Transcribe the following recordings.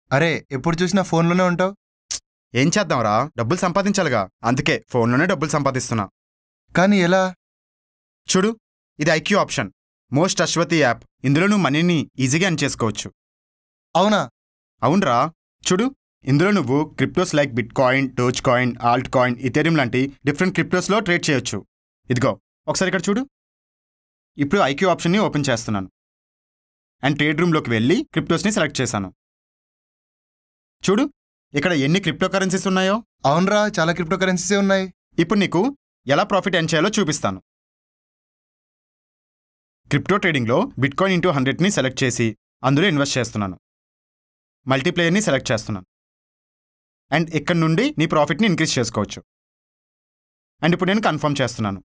అరే ఎప్పుడు చూసినా ఫోన్లోనే ఉంటావు ఏం చేద్దాంరా డబ్బులు సంపాదించాలిగా అందుకే ఫోన్లోనే డబ్బులు సంపాదిస్తున్నా కానీ ఎలా చూడు ఇది ఐక్యూ ఆప్షన్ మోస్ట్ అశ్వతి యాప్ ఇందులో నువ్వు మనీని ఈజీగా ఎర్న్ చేసుకోవచ్చు అవునా అవునరా చూడు ఇందులో నువ్వు cryptos like bitcoin dogecoin altcoin Ethereum లాంటి డిఫరెంట్ క్రిప్టోస్లో ట్రేడ్ చేయొచ్చు ఇదిగో ఒకసారి ఇక్కడ చూడు ఇప్పుడు ఐక్యూ ఆప్షన్ని ఓపెన్ చేస్తున్నాను అండ్ ట్రేడ్ రూమ్లోకి వెళ్ళి క్రిప్టోస్ని సెలెక్ట్ చేశాను చూడు ఇక్కడ ఎన్ని క్రిప్టో కరెన్సీస్ ఉన్నాయో అవునరా చాలా క్రిప్టో కరెన్సీసే ఉన్నాయి ఇప్పుడు నీకు ఎలా ప్రాఫిట్ ఎర్న్ చేయాలో చూపిస్తాను క్రిప్టో ట్రేడింగ్లో బిట్కాయిన్ ఇంటూ హండ్రెడ్ని సెలెక్ట్ చేసి అందులో ఇన్వెస్ట్ చేస్తున్నాను మల్టీప్లేయర్ని సెలెక్ట్ చేస్తున్నాను అండ్ ఇక్కడ నుండి నీ ప్రాఫిట్ని ఇంక్రీజ్ చేసుకోవచ్చు అండ్ ఇప్పుడు నేను కన్ఫర్మ్ చేస్తున్నాను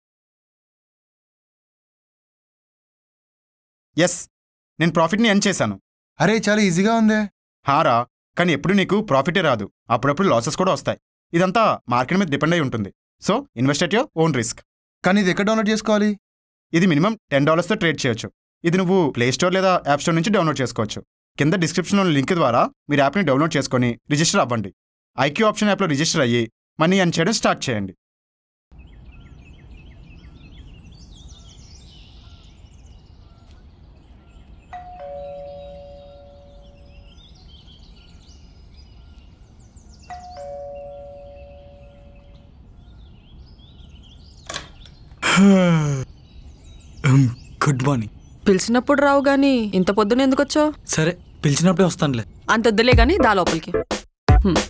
ఎస్ నేను ప్రాఫిట్ని ఎర్న్ చేశాను అరే చాలా ఈజీగా ఉందే హారా కానీ ఎప్పుడు నీకు ప్రాఫిటే రాదు అప్పుడప్పుడు లాసెస్ కూడా వస్తాయి ఇదంతా మార్కెట్ మీద డిపెండ్ అయి ఉంటుంది so invest at your own risk కానీ ఇది ఎక్కడ డౌన్లోడ్ చేసుకోవాలి ఇది మినిమం టెన్ డాలర్స్తో ట్రేడ్ చేయొచ్చు ఇది నువ్వు ప్లే స్టోర్ లేదా యాప్ స్టోర్ నుంచి డౌన్లోడ్ చేసుకోవచ్చు కింద డిస్క్రిప్షన్లో లింక్ ద్వారా మీరు యాప్ని డౌన్లోడ్ చేసుకొని రిజిస్టర్ అవ్వండి ఐక్యూ ఆప్షన్ యాప్లో రిజిస్టర్ అయ్యి మనీ ఎర్న్ చేయడం స్టార్ట్ చేయండి గుడ్ మార్నింగ్ పిలిచినప్పుడు రావు గాని ఇంత పొద్దున ఎందుకు వచ్చావు సరే పిలిచినప్పుడే వస్తానులే అంత వద్దులే గాని దా లోపలికి హ్మ్.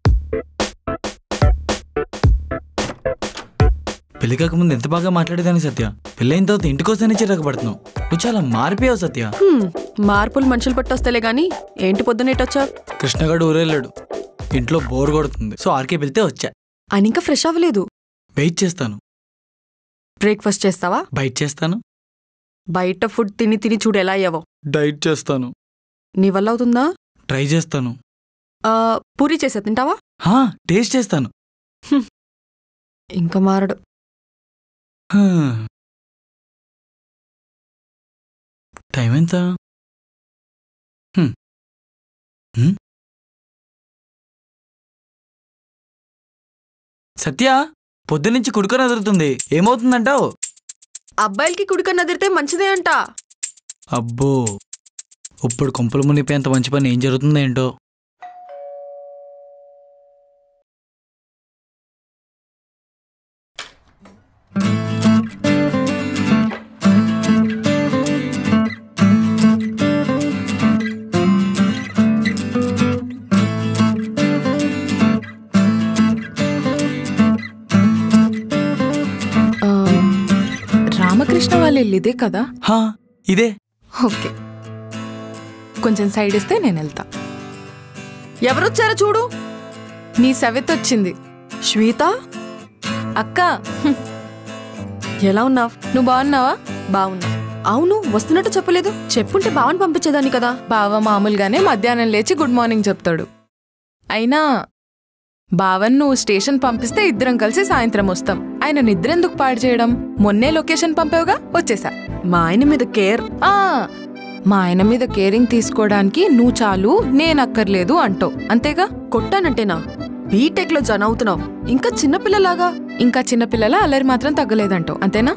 పెళ్లి కాకముందు ఎంత బాగా మాట్లాడేదాన్ని సత్య పెళ్ళైన తర్వాత ఇంటికోసానే చిరాకు పడుతున్నావు నువ్వు చాలా మారిపోయావు సత్య హ్మ్. మార్పులు మనుషులు పట్టొస్తేలే గాని ఏంటి పొద్దున వచ్చావు కృష్ణగాడు ఊరెళ్ళాడు ఇంట్లో బోర్ కొడుతుంది సో ఆర్కే వెళ్తే వచ్చా ఆయన ఇంకా ఫ్రెష్ అవ్వలేదు వెయిట్ చేస్తాను బ్రేక్ఫాస్ట్ చేస్తావా బయట చేస్తాను బయట ఫుడ్ తిని తిని చూడు ఎలా అయ్యావో డైట్ చేస్తాను నీ వల్ల అవుతుందా ట్రై చేస్తాను ఆ, పూరి చేసే తింటావా హా టేస్ట్ చేస్తాను ఇంకా మారడు హా. టైం ఎంత హ్మ్. హ్మ్? సత్య పొద్దునుంచి కుడుకొని ఎదురుతుంది ఏమవుతుందంటావు అబ్బాయిలకి కుడికన్ను అదిరితే మంచిదే అంట అబ్బో ఇప్పుడు కొంపలు మునిపోయేంత మంచి పని ఏం జరుగుతుందో ఏంటో ఆ, రామకృష్ణ వాళ్ళ ఇల్లు ఇదే కదా హా ఇదే ఓకే కొంచెం సైడ్ ఇస్తే నేను వెళ్తా ఎవరొచ్చారో చూడు నీ సవిత వచ్చింది శ్వేత అక్క ఎలా ఉన్నావు నువ్వు బాగున్నావా బావున్నా అవును వస్తున్నట్టు చెప్పలేదు చెప్పుంటే బావని పంపించేదాన్ని కదా బావ మామూలుగానే మధ్యాహ్నం లేచి గుడ్ మార్నింగ్ చెప్తాడు అయినా బావన్ నువ్వు స్టేషన్ పంపిస్తే ఇద్దరం కలిసి సాయంత్రం వస్తాం ఆయన నిద్ర ఎందుకు పాడు చేయడం మొన్నే లొకేషన్ పంపావుగా వచ్చేసా మా ఆయన మీద కేర్ ఆ మా ఆయన మీద కేరింగ్ తీసుకోవడానికి నువ్వు చాలు నేనక్కర్లేదు అంటావు అంతేగా కొట్టానంటేనా బీటెక్ లో జన అవుతున్నావు ఇంకా చిన్నపిల్లలాగా ఇంకా చిన్నపిల్లల అల్లరి మాత్రం తగ్గలేదంటావు అంతేనా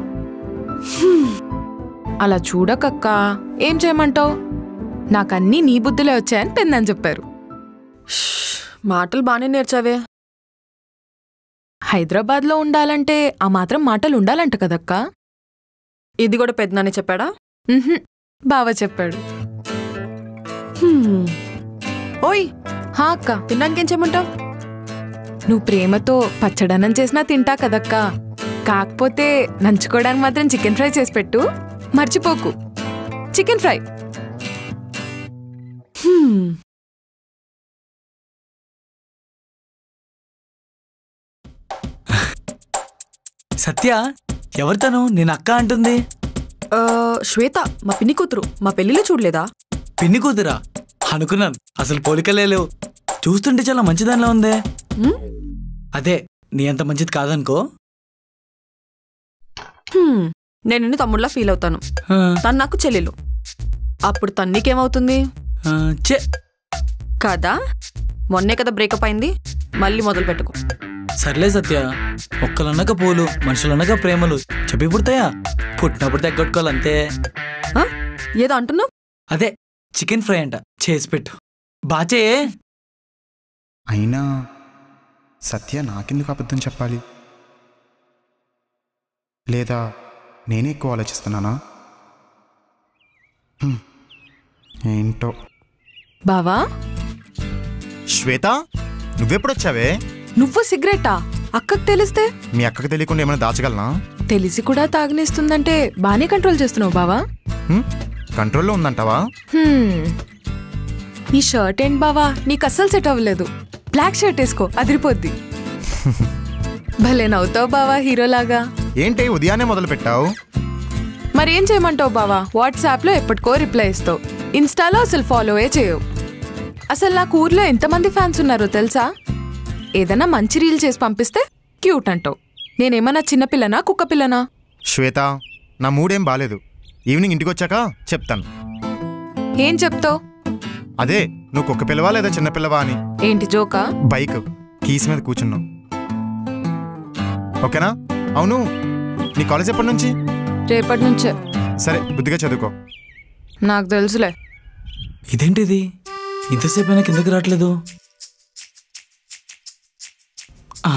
అలా చూడకక్క ఏం చేయమంటావు నాకన్నీ నీ బుద్ధులే వచ్చాయని పెందని చెప్పారు ష్, మాటలు బానే నేర్చావే హైదరాబాద్లో ఉండాలంటే ఆ మాత్రం మాటలు ఉండాలంట కదక్క ఇది కూడా పెద్దనానే చెప్పాడా ఉహుం, బావ చెప్పాడు హ్మ్. ఓయ్ హా అక్క తిన్నాకేం చేయమంటావు నువ్వు ప్రేమతో పచ్చడన్నం చేసినా తింటా కదక్క కాకపోతే నంచుకోవడానికి మాత్రం చికెన్ ఫ్రై చేసి పెట్టు మర్చిపోకు చికెన్ ఫ్రై సత్య ఎవరితను నేను అక్క అంటుంది శ్వేత మా పిన్ని కూతురు మా పెళ్లిలో చూడలేదా పిన్ని కూతురా అనుకున్నాను అసలు పోలికలే లేవు చూస్తుంటే చాలా మంచిదానిలా ఉందే హ్మ్? అదే నీ అంత మంచిది కాదనుకో హ్మ్. నేను నిన్ను తమ్ముళ్ళ ఫీల్ అవుతాను ఆ, తను నాకు చెల్లెలు అప్పుడు తన్నీకేమవుతుంది ఆ, చే కదా మొన్నే కదా బ్రేకప్ అయింది మళ్ళీ మొదలు పెట్టుకో సర్లే సత్య ఒక్కలన్నాక పూలు మనుషులన్నాక ప్రేమలు చెప్పి పుడతాయా పుట్టినప్పుడు తగ్గొట్టుకోవాలంతే ఆ? ఏదో అంటున్నావు అదే చికెన్ ఫ్రై అంట చేసి పెట్టు బాచే అయినా సత్య నాకెందుకు అబద్ధం చెప్పాలి లేదా నేనే ఎక్కువ ఆలోచిస్తున్నానా హ్మ్. ఏంటో బావా శ్వేత నువ్వెప్పుడొచ్చావే నువ్వు సిగరెట్టా అక్కకు తెలిస్తే మీ అక్కకి తెలియకుండా ఏమైనా దాచగలనా తెలిసి కూడా తాగనిస్తుందంటే బానే కంట్రోల్ చేస్తున్నావు బావా హ్మ్? కంట్రోల్లో ఉందంటావా హ్మ్. ఈ షర్ట్ ఏంటి బావా నీకు అస్సలు సెట్ అవ్వలేదు బ్లాక్ షర్ట్ వేసుకో అదిరిపోద్ది భలే నవ్వుతావు బావా హీరోలాగా ఏంటి ఉదయాన్నే మొదలు పెట్టావు మరేం చేయమంటావు బావా వాట్సాప్లో ఎప్పటికో రిప్లై ఇస్తావు ఇన్స్టాలో అసలు ఫాలోవే చేయవు అసలు నాకు ఊర్లో ఎంతమంది ఫ్యాన్స్ ఉన్నారో తెలుసా ఏదైనా మంచి రీల్ చేసి పంపిస్తే క్యూట్ అంటావు నేనేమన్నా చిన్నపిల్లనా కుక్క పిల్లనా శ్వేత నా మూడేం బాలేదు ఈవినింగ్ ఇంటికి వచ్చాక చెప్తాను ఏం చెప్తావు అదే నువ్వు కుక్క పిల్లవా లేదా చిన్న పిల్లవా అని ఏంటి జోకా బైక్ కీస్ మీద కూర్చున్నావు ఓకేనా అవును నీ కాలేజ్ ఎప్పటి నుంచి రేపటి నుంచే సరే బుద్ధిగా చదువుకో నాకు తెలుసులే ఇదేంటిది ఇంతసేపు అయినా కిందకి రావట్లేదు ఆ,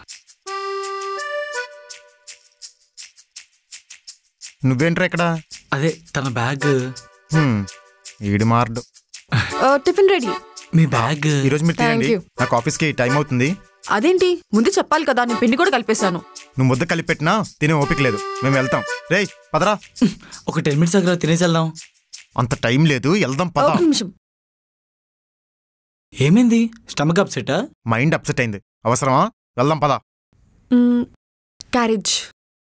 నువ్వేంట్రా ఇక్కడ అదే తన బ్యాగ్ హ్మ్, ఈడు మార్డు ఆ, టిఫిన్ రెడీ మీ బ్యాగ్ ఈరోజు మీరు Thank తినండి you. నాకు ఆఫీస్కి టైం అవుతుంది అదేంటి ముందు చెప్పాలి కదా నేను పిండి కూడా కలిపేశాను నువ్వు ముద్ద కలిపి పెట్టినా తినే ఓపిక లేదు మేము వెళ్తాం రేయ్ పదరా ఒక టెన్ మినిట్స్ దగ్గర తినేసి వెళ్దాం అంత టైం లేదు వెళ్దాం పద ఒక నిమిషం ఏమైంది స్టమక్ అప్సెటా మైండ్ అప్సెట్ అయింది అవసరమా వెళ్దాం పద మ్, క్యారేజ్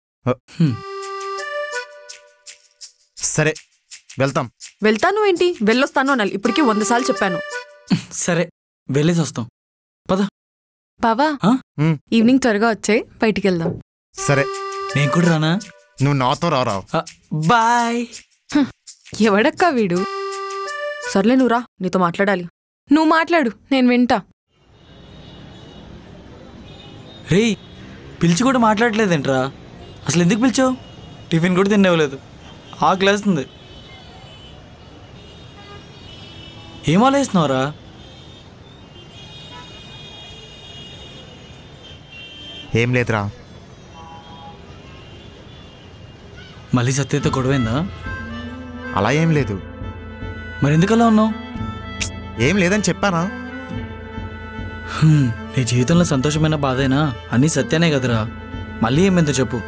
సరే వెళ్తాం వెళ్తాను ఏంటి వెళ్ళొస్తాను అనాలి ఇప్పటికీ వంద సార్లు చెప్పాను సరే వెళ్ళేసి వస్తాం బావా ఆ? హ్మ్. ఈవినింగ్ త్వరగా వచ్చాయి బయటికి వెళ్దాం సరే నేను కూడా రానా నువ్వు నాతో రారా ఆ, బాయ్ ఎవడక్కా వీడు సర్లే నువ్వు రా నీతో మాట్లాడాలి నువ్వు మాట్లాడు నేను వింటా రేయ్ పిలిచి కూడా మాట్లాడలేదేంట్రా అసలు ఎందుకు పిలిచావు టిఫిన్ కూడా తినేవలేదు ఆకలేస్తుంది ఏం ఆలోచిస్తున్నావురా ఏం లేదురా మళ్ళీ సత్యతో గొడవైందా అలా ఏం లేదు మరి ఎందుకు అలా ఉన్నావు ఏం లేదని చెప్పానా హ్మ్, నీ జీవితంలో సంతోషమైన బాధైనా అన్నీ సత్యానే కదరా మళ్ళీ ఏమైందో చెప్పు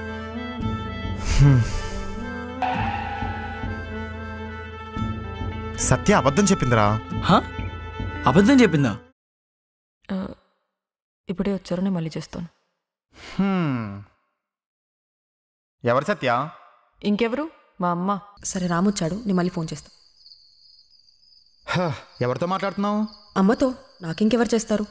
సత్య అబద్ధం చెప్పిందిరా హా? అబద్ధం చెప్పిందా ఆ, ఇప్పుడే వచ్చారు నేను మళ్ళీ చేస్తాను హ్మ్. ఎవరు సత్య ఇంకెవరు మా అమ్మ సరే రామొచ్చాడు నేను మళ్ళీ ఫోన్ చేస్తాను హ, ఎవరితో మాట్లాడుతున్నావు అమ్మతో నాకింకెవరు చేస్తారు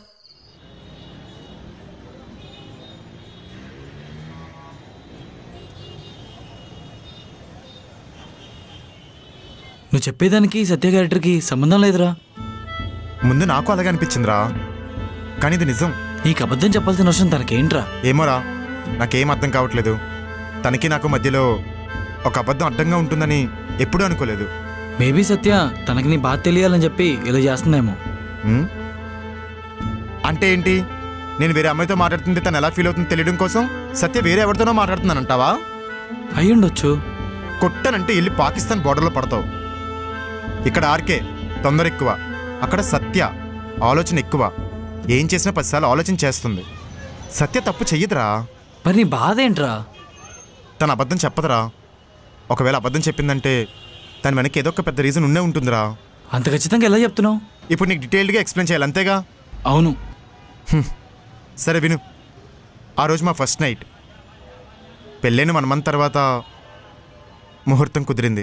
నువ్వు చెప్పేదానికి సత్య క్యారెక్టర్కి సంబంధం లేదురా ముందు నాకు అలాగే అనిపించిందిరా కానీ ఇది నిజం నీకు అబద్ధం చెప్పాల్సిన అవసరం తనకేంట్రా ఏమోరా నాకేం అర్థం కావట్లేదు తనకి నాకు మధ్యలో ఒక అబద్ధం అడ్డంగా ఉంటుందని ఎప్పుడూ అనుకోలేదు మేబీ సత్య తనకి నీ బాధ తెలియాలని చెప్పి ఇలా చేస్తుందేమో హ్మ్? అంటే ఏంటి నేను వేరే అమ్మాయితో మాట్లాడుతుంది తను ఎలా ఫీల్ అవుతుందో తెలియడం కోసం సత్య వేరే ఎవరితోనో మాట్లాడుతున్నానంటావా అయి ఉండొచ్చు కొట్టనంటే వెళ్ళి పాకిస్తాన్ బోర్డర్లో పడతావు ఇక్కడ ఆర్కే తొందర ఎక్కువ అక్కడ సత్య ఆలోచన ఎక్కువ ఏం చేసినా పదిసార్లు ఆలోచన చేస్తుంది సత్య తప్పు చెయ్యదురా మరి నీ బాధ ఏంట్రా తను అబద్ధం చెప్పదురా ఒకవేళ అబద్ధం చెప్పిందంటే తన వెనక్కి ఏదో ఒక పెద్ద రీజన్ ఉండే ఉంటుందిరా అంత ఖచ్చితంగా ఎలా చెప్తున్నావు ఇప్పుడు నీకు డీటెయిల్డ్గా ఎక్స్ప్లెయిన్ చేయాలి అంతేగా అవును సరే విను ఆ రోజు మా ఫస్ట్ నైట్ పెళ్ళైన వన్ మంత్ తర్వాత ముహూర్తం కుదిరింది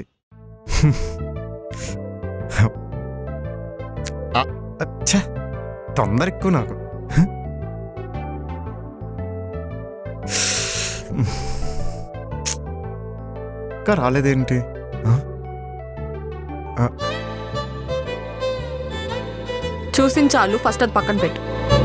ఆ, అచ్చా, తొందర ఎక్కువ నాకు ఇంకా రాలేదేంటి ఆ? ఆ, చూసిన చాలు ఫస్ట్ అది పక్కన పెట్టు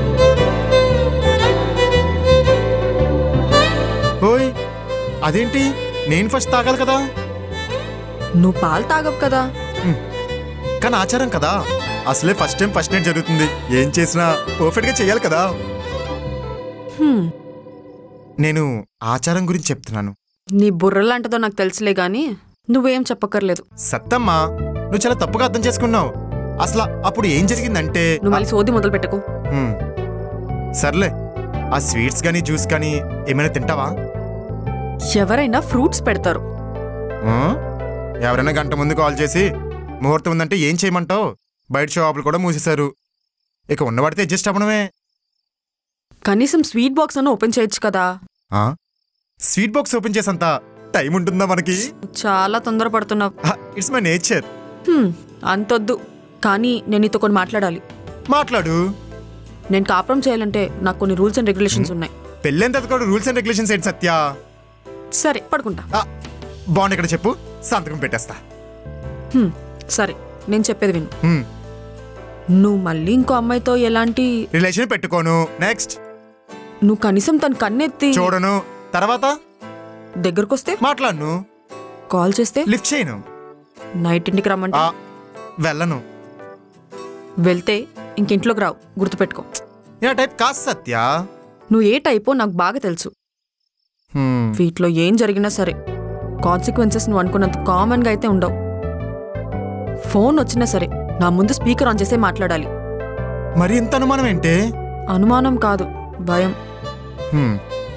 ఓయ్ అదేంటి నేను ఫస్ట్ తాగాలి కదా నువ్వు పాలు తాగవు కదా కానీ ఆచారం కదా అసలే ఫస్ట్ టైం ఫస్ట్ నైట్ జరుగుతుంది ఏం చేసినా పర్ఫెక్ట్ గా చేయాలి కదా హ్మ్. నేను ఆచారం గురించి చెప్తున్నాను నీ బుర్రలాంటిదో నాకు తెలుసులే గాని నువ్వేం చెప్పక్కర్లేదు సత్తమ్మా నువ్వు చాలా తప్పుగా అర్థం చేసుకున్నావు అసలు అప్పుడు ఏం జరిగిందంటే నువ్వు మళ్ళీ సోది మొదలు పెట్టకు హ్మ్. సర్లే ఆ స్వీట్స్ కానీ జ్యూస్ కానీ ఏమైనా తింటావా ఎవరైనా ఫ్రూట్స్ పెడతారు ఆ? ఎవరైనా గంట ముందు కాల్ చేసి ముహూర్తం ఉందంటే ఏం చేయమంటావు బయట షాపులు కూడా మూసేశారు ఇక ఉన్నవాడితే అడ్జస్ట్ అవ్వడమే కనీసం స్వీట్ బాక్స్ అన్న ఓపెన్ చేయొచ్చు కదా ఆ? స్వీట్ బాక్స్ ఓపెన్ చేసేంత టైం ఉంటుందా మనకి చాలా తొందరపడుతున్నావు ఇట్స్ మై నేచర్ హ్మ్, అంతొద్దు కానీ నేను నీతో కొన్ని మాట్లాడాలి మాట్లాడు నేను కాపురం చేయాలంటే నాకు కొన్ని రూల్స్ అండ్ రెగ్యులేషన్స్ ఉన్నాయి పెళ్ళైన తర్వాత కూడా రూల్స్ అండ్ రెగ్యులేషన్స్ ఏంటి సత్య సరే పడుకుంటా ఆ, బాగుంది ఇక్కడ చెప్పు సంతకం పెట్టేస్తా హ్మ్, సరే నేను చెప్పేది విను హ్మ్. నువ్వు మళ్ళీ ఇంకో అమ్మాయితో ఎలాంటి రిలేషన్ పెట్టుకోను నెక్స్ట్ నువ్వు కనీసం తన కన్నెత్తి చూడను తర్వాత దగ్గరకొస్తే మాట్లాడను కాల్ చేస్తే లిఫ్ట్ చేయను నైట్ ఇంటికి రమ్మంటే ఆ, వెళ్ళను వెళ్తే ఇంకింట్లోకి రావు గుర్తుపెట్టుకో ఇలా టైప్ కాదు సత్య నువ్వు ఏ టైపో నాకు బాగా తెలుసు హ్మ్. వీటిలో ఏం జరిగినా సరే కాన్సిక్వెన్సెస్ నువ్వు అనుకున్నంత కామన్గా అయితే ఉండవు ఫోన్ వచ్చినా సరే నా ముందు స్పీకర్ ఆన్ చేసే మాట్లాడాలి మరి ఇంత అనుమానం ఏంటి అనుమానం కాదు భయం హ్మ్.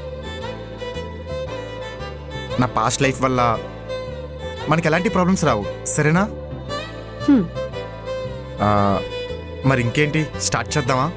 నా పాస్ట్ లైఫ్ వల్ల మనకి ఎలాంటి ప్రాబ్లమ్స్ రావు సరేనా హ్మ్, ఆ, మరి ఇంకేంటి స్టార్ట్ చేద్దామా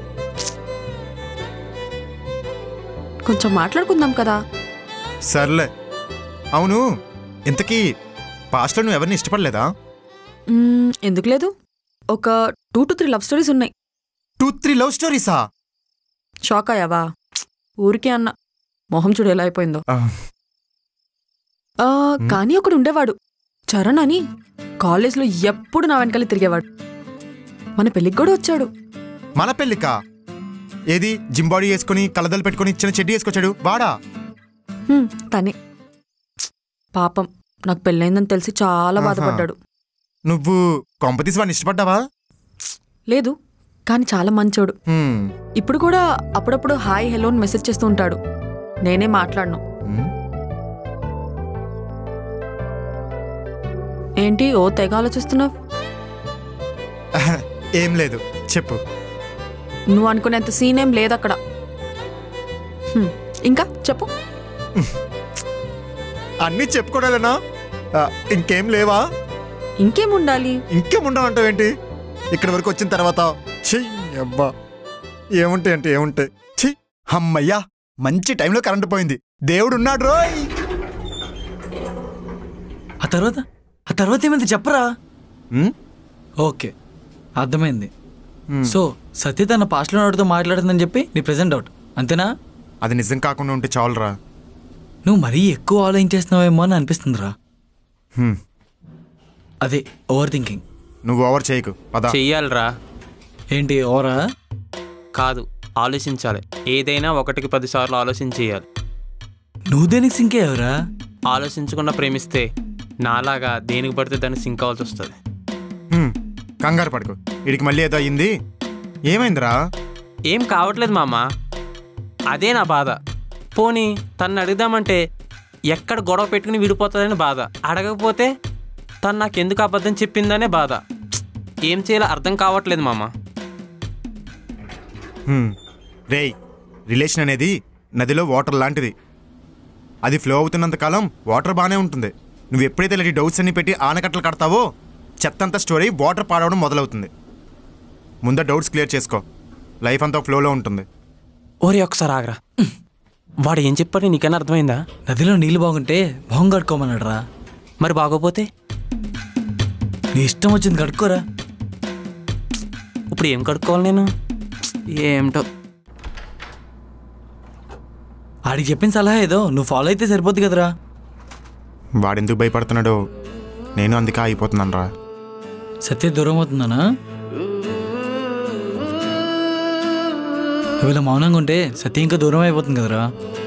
కొంచెం మాట్లాడుకుందాం కదా సర్లే అవును ఇంతకీ పాస్ట్లో నువ్వు ఎవరిని ఇష్టపడలేదా మ్మ్, ఎందుకు లేదు ఒక two to three love stories ఉన్నాయి టూ త్రీ లవ్ స్టోరీసా షాక్ అయ్యావా ఊరికే అన్న మొహం చూడు ఎలా అయిపోయిందో ఆ, ఆ, కానీ ఒకడు ఉండేవాడు చరణ్ అని కాలేజ్లో ఎప్పుడు నా వెనకాల తిరిగేవాడు మన పెళ్ళికి కూడా వచ్చాడు మన పెళ్ళికా ఏది జిమ్ బాడీ వేసుకొని కలదలు పెట్టుకొని చిన్న చెడ్డీ వేసుకొచ్చాడు వాడా హ్మ్, తనే పాపం నాకు పెళ్ళైందని తెలిసి చాలా ఆహా. బాధపడ్డాడు నువ్వు కొంపతీసి వాడిని ఇష్టపడ్డావా లేదు కానీ చాలా మంచోడు హ్మ్. ఇప్పుడు కూడా అప్పుడప్పుడు హాయ్ హెలో అని మెసేజ్ చేస్తూ ఉంటాడు నేనే మాట్లాడను హ్మ్. ఏంటి ఓ తెగ ఆలోచిస్తున్నావు ఏం లేదు చెప్పు నువ్వు అనుకునేంత సీన్ ఏం లేదు అక్కడ హ్మ్, ఇంకా చెప్పు అన్నీ చెప్పుకోవడాలేనా ఆ, ఇంకేం లేవా ఇంకేం ఉండాలి ఇంకేం ఉండవంటావు ఏంటి ఇక్కడి వరకు వచ్చిన తర్వాత చెయ్యి అబ్బా ఏముంటాయి అంటే ఏముంటాయి చెయ్యి అమ్మయ్యా మంచి టైంలో కరెంటు పోయింది దేవుడు ఉన్నాడు రోయ్ ఆ తర్వాత ఆ తర్వాత ఏమైంది చెప్పరా హ్మ్? ఓకే అర్థమైంది హ్మ్. సో సత్య తన పాస్ట్లో వాడితో మాట్లాడుతుందని చెప్పి నీ ప్రెజెంట్ డౌట్ అంతేనా అది నిజం కాకుండా ఉంటే చాలురా నువ్వు మరీ ఎక్కువ ఆలోచించేస్తున్నావేమో అని అనిపిస్తుందిరా హ్మ్. అదే ఓవర్ థింకింగ్ నువ్వు ఓవర్ చేయకు పద చెయ్యాలిరా ఏంటి ఓవరా కాదు ఆలోచించాలి ఏదైనా ఒకటికి పదిసార్లు ఆలోచించి చేయాలి నువ్వు దేనికి సింక్ అయ్యావురా ఆలోచించకుండా ప్రేమిస్తే నాలాగా దేనికి పడితే దాన్ని సింక్ అవ్వాల్సి వస్తుంది హ్మ్. కంగారు పడుకో వీడికి మళ్ళీ ఏదో అయ్యింది ఏమైందిరా ఏం కావట్లేదు మామ అదే నా బాధ పోనీ తన్ని అడుగుదామంటే ఎక్కడ గొడవ పెట్టుకుని విడిపోతుందని బాధ అడగకపోతే తను నాకు ఎందుకు అబద్ధం చెప్పిందనే బాధ ఏం చేయాలో అర్థం కావట్లేదు మామ హ్మ్. రేయ్ రిలేషన్ అనేది నదిలో వాటర్ లాంటిది అది ఫ్లో అవుతున్నంత కాలం వాటర్ బాగానే ఉంటుంది నువ్వు ఎప్పుడైతే ఇలాంటి డౌట్స్ అన్ని పెట్టి ఆనకట్టలు కడతావో చెత్తంతా స్టోర్ అయ్యి వాటర్ పాడవడం మొదలవుతుంది ముందు డౌట్స్ క్లియర్ చేసుకో లైఫ్ అంతా ఫ్లోలో ఉంటుంది ఓరే ఒకసారి ఆగరా వాడు ఏం చెప్పాడు నీకైనా అర్థమైందా నదిలో నీళ్ళు బాగుంటే మొహం కడుక్కోమన్నాడు రా మరి బాగోపోతే నీ ఇష్టం వచ్చింది కడుక్కోరా ఇప్పుడు ఏం కడుక్కోవాలి నేను ఏమిటో ఆడికి చెప్పిన సలహా ఏదో నువ్వు ఫాలో అయితే సరిపోద్ది కదరా వాడెందుకు భయపడుతున్నాడో నేను అందుకే అయిపోతున్నాను రా సత్య దూరం అవుతుందనా నువ్వు ఇలా మౌనంగా ఉంటే సత్య ఇంకా దూరం అయిపోతుంది కదరా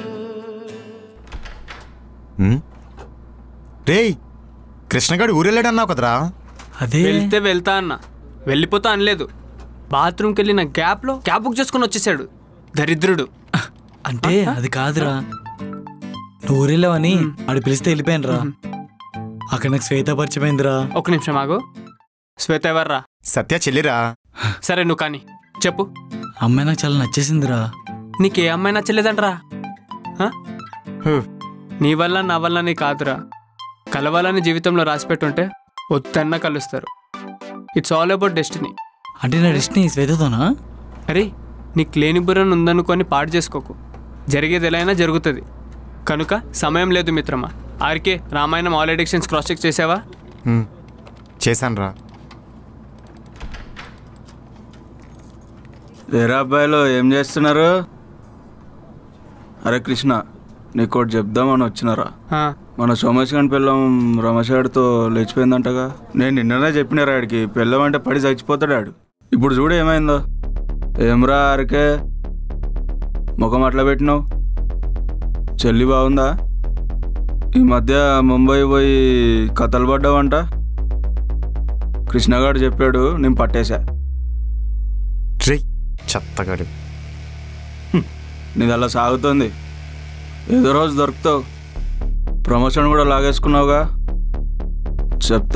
రేయ్ కృష్ణగాడు ఊరెళ్ళాడన్నావు కదరా అదే వెళ్తే వెళ్తా అన్న వెళ్ళిపోతా అనలేదు బాత్రూమ్కి వెళ్ళిన గ్యాప్లో క్యాబ్ బుక్ చేసుకుని వచ్చేసాడు దరిద్రుడు అంటే అది కాదురా నువ్వు ఊరెళ్ళావని ఆడు పిలిస్తే వెళ్ళిపోయాను రా అక్కడ నాకు శ్వేత పరిచయమైందిరా ఒక నిమిషం ఆగు శ్వేత ఎవర్రా సత్య చెల్లిరా సరే నువ్వు కానీ చెప్పు అమ్మాయి నాకు చాలా నచ్చేసిందిరా నీకే అమ్మాయి నచ్చలేదంట్రా ఆ? హు. నీ వల్ల నా వల్ల నీ కాదురా కలవాలని జీవితంలో రాసిపెట్టుంటే వద్దన్నా కలుస్తారు ఇట్స్ ఆల్ అబౌట్ డెస్టినీ అంటే నా డెస్టినీ శ్వేతతోనా అరే నీకు లేని బుర్రను ఉందనుకొని పాడు చేసుకోకు జరిగేది ఎలా అయినా జరుగుతుంది కనుక సమయం లేదు మిత్రమా RK Ramayanam all editions cross check చేసావా చేశానురా వేరే అబ్బాయిలు ఏం చేస్తున్నారు అరే కృష్ణ నీకు ఒకటి చెప్దామని వచ్చినారా ఆ, మన సోమేష్ గారి పిల్లం రమేష్ గారితో లేచిపోయిందంటగా నేను నిన్ననే చెప్పిన ఆడికి పిల్లం అంటే పడి చచ్చిపోతాడు ఆడు ఇప్పుడు చూడు ఏమైందో ఏమ్రా అరకే ముఖం అట్లా పెట్టినావు చెల్లి బాగుందా ఈ మధ్య ముంబై పోయి కథలు పడ్డావంట కృష్ణగాడు చెప్పాడు నేను పట్టేశా రే చెత్తగాడు నీది అలా సాగుతుంది ఏదో రోజు దొరుకుతావు ప్రమోషన్ కూడా లాగేసుకున్నావుగా చెప్తా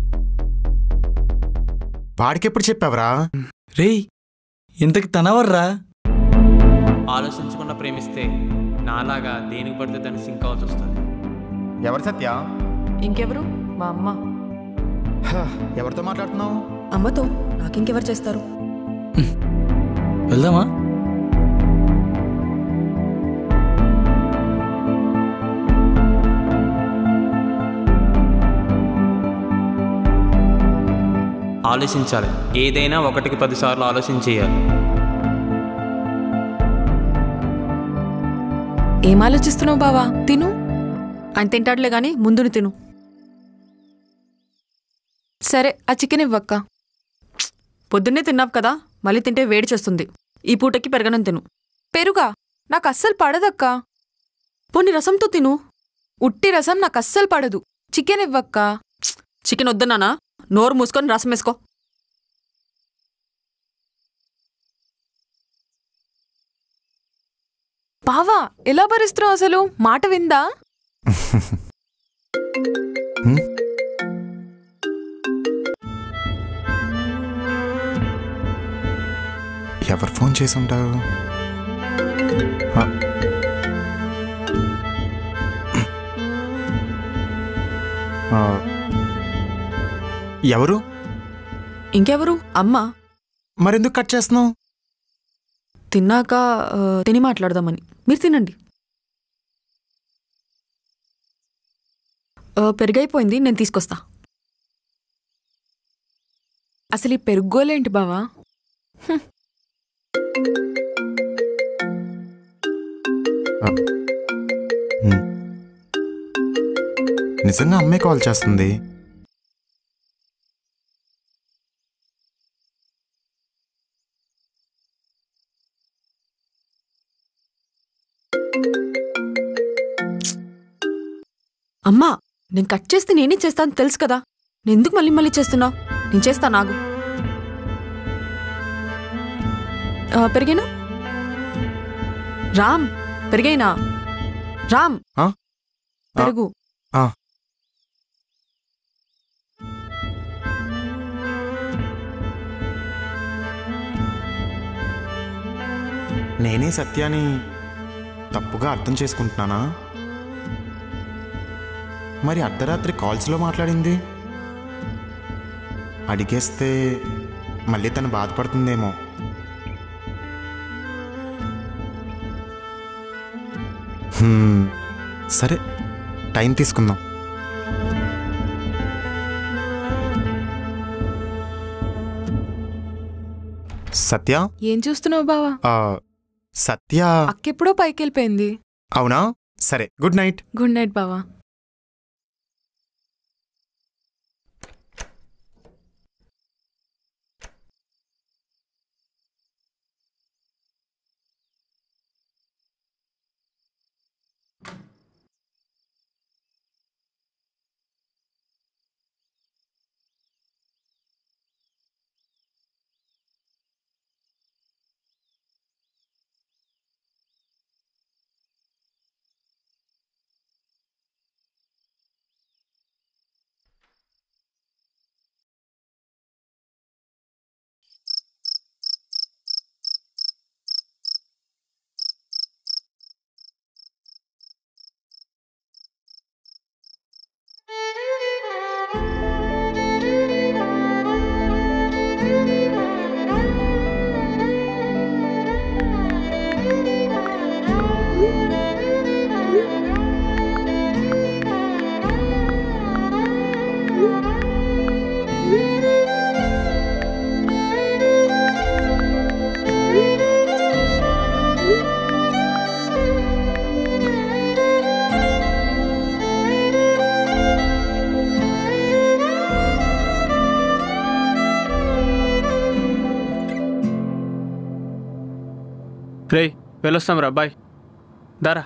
వాడికెప్పుడు చెప్పావరా రేయ్ ఇంతకి తనవర్రా ఆలోచించకుండా ప్రేమిస్తే నాలాగా దేనికి పడితే దాన్ని సింక్ అవ్వాల్సి వస్తుంది ఎవరు సత్య ఇంకెవరు మా అమ్మ హ, ఎవరితో మాట్లాడుతున్నావు అమ్మతో నాకింకెవరు చేస్తారు వెళ్దామా ఆలోచించాలి ఏదైనా ఒకటికి పదిసార్లు ఆలోచించేయాలి ఏం ఆలోచిస్తున్నావు బావా తిను ఆయన తింటాడులే గాని ముందుని తిను సరే ఆ చికెన్ ఇవ్వక్క పొద్దున్నే తిన్నావు కదా మళ్ళీ తింటే వేడి చేస్తుంది ఈ పూటకి పెరగనం తిను పెరుగా నాకు అస్సలు పడదక్క పోనీ రసంతో తిను ఉట్టి రసం నాకు అస్సలు పడదు చికెన్ ఇవ్వక్క చికెన్ వద్దన్నానా నోరు మూసుకొని రసం వేసుకో బావా ఎలా భరిస్తున్నావు అసలు మాట విందా ఎవరు ఫోన్ చేసి ఉంటారు హ. ఆ, ఎవరు ఇంకెవరు అమ్మ మరెందుకు కట్ చేస్తున్నావు తిన్నాక ఆ, తిని మాట్లాడదామని మీరు తినండి ఆ, పెరుగైపోయింది నేను తీసుకొస్తా అసలు ఈ పెరుగోలేంటి బావా నిజంగా అమ్మే కాల్ చేస్తుంది అమ్మా నేను కట్ చేస్తే నేనే చేస్తాను తెలుసు కదా నేను ఎందుకు మళ్ళీ మళ్ళీ చేస్తున్నావు నేను చేస్తా నాగు ఆ, పెరిగేనా రామ్ పెరిగైనా రామ్ ఆ? పెరుగు ఆ. నేనే సత్యాన్ని తప్పుగా అర్థం చేసుకుంటున్నానా మరి అర్ధరాత్రి కాల్స్లో మాట్లాడింది అడిగేస్తే మళ్ళీ తను బాధపడుతుందేమో హ్మ్, సరే టైం తీసుకుందాం సత్య ఏం చూస్తున్నావు బావా ఆ, సత్య అక్కెప్పుడో పైకి వెళ్ళిపోయింది అవునా సరే గుడ్ నైట్ గుడ్ నైట్ బావా వెళ్ళొస్తాం రా బాయ్ దారా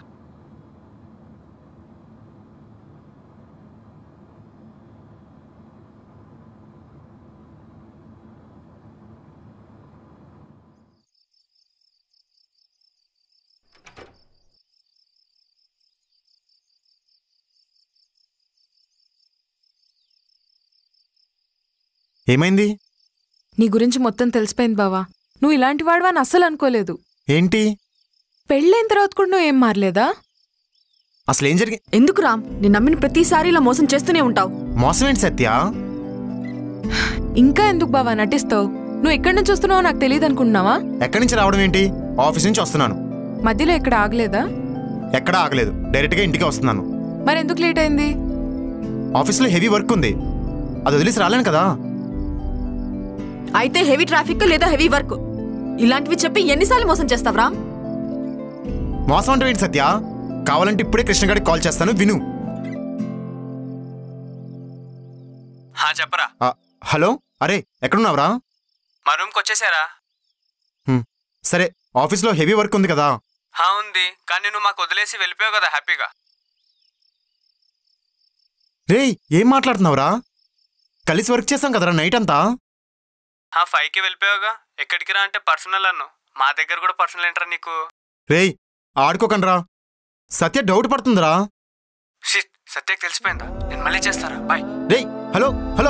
ఏమైంది నీ గురించి మొత్తం తెలిసిపోయింది బావా నువ్వు ఇలాంటి వాడివని అస్సలు అనుకోలేదు ఏంటి పెళ్ళైన తర్వాత కూడా నువ్వు ఏం మారలేదా అసలు ఏం జరిగి ఎందుకు రామ్ నేను నమ్మిన ప్రతిసారి ఇలా మోసం చేస్తూనే ఉంటావు మోసం ఏంటి సత్య ఇంకా ఎందుకు బావా నటిస్తావు నువ్వు ఎక్కడి నుంచి వస్తున్నావో నాకు తెలియదు అనుకుంటున్నావా ఎక్కడి నుంచి రావడం ఏంటి ఆఫీస్ నుంచి వస్తున్నాను మధ్యలో ఎక్కడ ఆగలేదా ఎక్కడా ఆగలేదు డైరెక్ట్గా ఇంటికి వస్తున్నాను మరి ఎందుకు లేట్ అయింది ఆఫీస్లో హెవీ వర్క్ ఉంది అది వదిలేసి రాలేను కదా అయితే హెవీ ట్రాఫిక్ లేదా హెవీ వర్క్ ఇలాంటివి చెప్పి ఎన్నిసార్లు మోసం చేస్తావు రామ్ మోసం అంటే ఏంటి సత్య కావాలంటే ఇప్పుడే కృష్ణ గారికి కాల్ చేస్తాను విను హా చెప్పరా ఆ, హలో అరే ఎక్కడున్నావురా మా రూమ్కి వచ్చేసారా హ్మ్, సరే ఆఫీస్లో హెవీ వర్క్ ఉంది కదా హా ఉంది కానీ నువ్వు మాకు వదిలేసి వెళ్ళిపోయావు కదా హ్యాపీగా రేయ్ ఏం మాట్లాడుతున్నావురా కలిసి వర్క్ చేస్తాం కదరా నైట్ అంతా హా ఫైవ్కి వెళ్ళిపోయావుగా ఎక్కడికి రా అంటే పర్సనల్ అన్ను మా దగ్గర కూడా పర్సనల్ ఏంట్రా నీకు రేయ్ ఆడుకోకండ్రా సత్య డౌట్ పడుతుందిరా షిట్ సత్యకి తెలిసిపోయిందా నేను మళ్ళీ చేస్తారా బాయ్ రేయ్ హలో హలో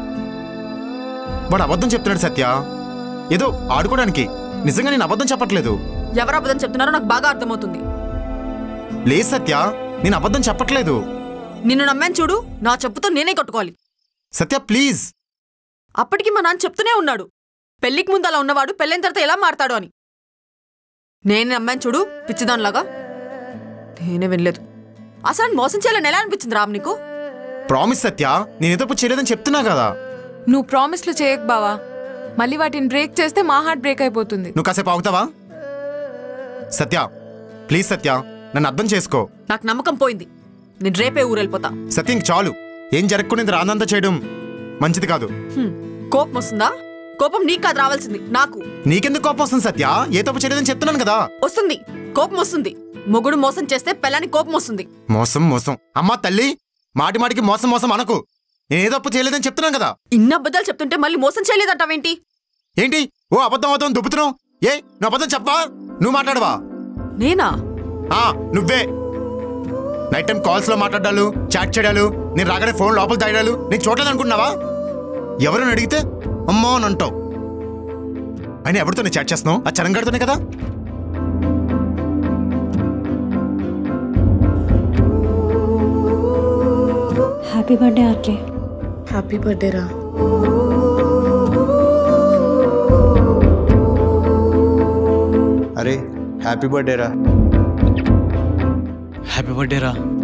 వాడు అబద్ధం చెప్తున్నాడు సత్య ఏదో ఆడుకోవడానికి నిజంగా నేను అబద్ధం చెప్పట్లేదు ఎవరు అబద్ధం చెప్తున్నారో నాకు బాగా అర్థమవుతుంది లేదు సత్య నేను అబద్ధం చెప్పట్లేదు నిన్ను నమ్మాను చూడు నా చెప్పుతో నేనే కొట్టుకోవాలి సత్య ప్లీజ్ అప్పటికి మా నాన్న చెప్తూనే ఉన్నాడు పెళ్లికి ముందు అలా ఉన్నవాడు పెళ్ళైన తర్వాత ఎలా మారతాడు అని నేను నమ్మాను చూడు పిచ్చిదానిలాగా నేనే వినలేదు అసలు నన్ను మోసం చేయాలని ఎలా అనిపించింది రామ్ నీకు ప్రామిస్ సత్య నేను ఏదో ఇప్పుడు చేయలేదని చెప్తున్నా కదా నువ్వు ప్రామిస్లు చేయకు బావా మళ్ళీ వాటిని బ్రేక్ చేస్తే మా హార్ట్ బ్రేక్ అయిపోతుంది నువ్వు కాసేపు ఆగుతావా సత్య ప్లీజ్ సత్య నన్ను అర్థం చేసుకో నాకు నమ్మకం పోయింది నేను రేపే ఊరు వెళ్ళిపోతా సత్య ఇంక చాలు ఏం జరగకుండా రానంతా చేయడం మంచిది కాదు హ్మ్. కోపం వస్తుందా కోపం నీకు కాదు రావాల్సింది నాకు నీకెందుకు కోపం వస్తుంది సత్య ఏ తప్పు చేయలేదని చెప్తున్నాను కదా వస్తుంది కోపం వస్తుంది మొగుడు మోసం చేస్తే పెళ్ళానికి కోపం వస్తుంది మోసం మోసం అమ్మా తల్లి మాటి మాటికి మోసం మోసం అనకు నేను ఏ తప్పు చేయలేదని చెప్తున్నాను కదా ఇన్ని అబద్ధాలు చెప్తుంటే మళ్ళీ మోసం చేయలేదంటావేంటి ఏంటి ఓ అబద్ధం అబద్ధం దుబ్బుతున్నావు ఏ నువ్వు అబద్ధం చెప్పవా నువ్వు మాట్లాడవా నేనా ఆ నువ్వే నైట్ టైం కాల్స్ లో మాట్లాడాలు చాట్ చేయడాలు నేను రాగానే ఫోన్ లోపల దాయడాలు నేను చూడలేదు అనుకుంటున్నావా ఎవరైనా అడిగితే అమ్మా అని అంటావు అయినా ఎవరితో నేను చాట్ చేస్తున్నావు ఆ చరణ్ గడితోనే కదా happy birthday RK happy birthday రా అరే హ్యాపీ బర్త్డే రా హ్యాపీ బర్త్డే రా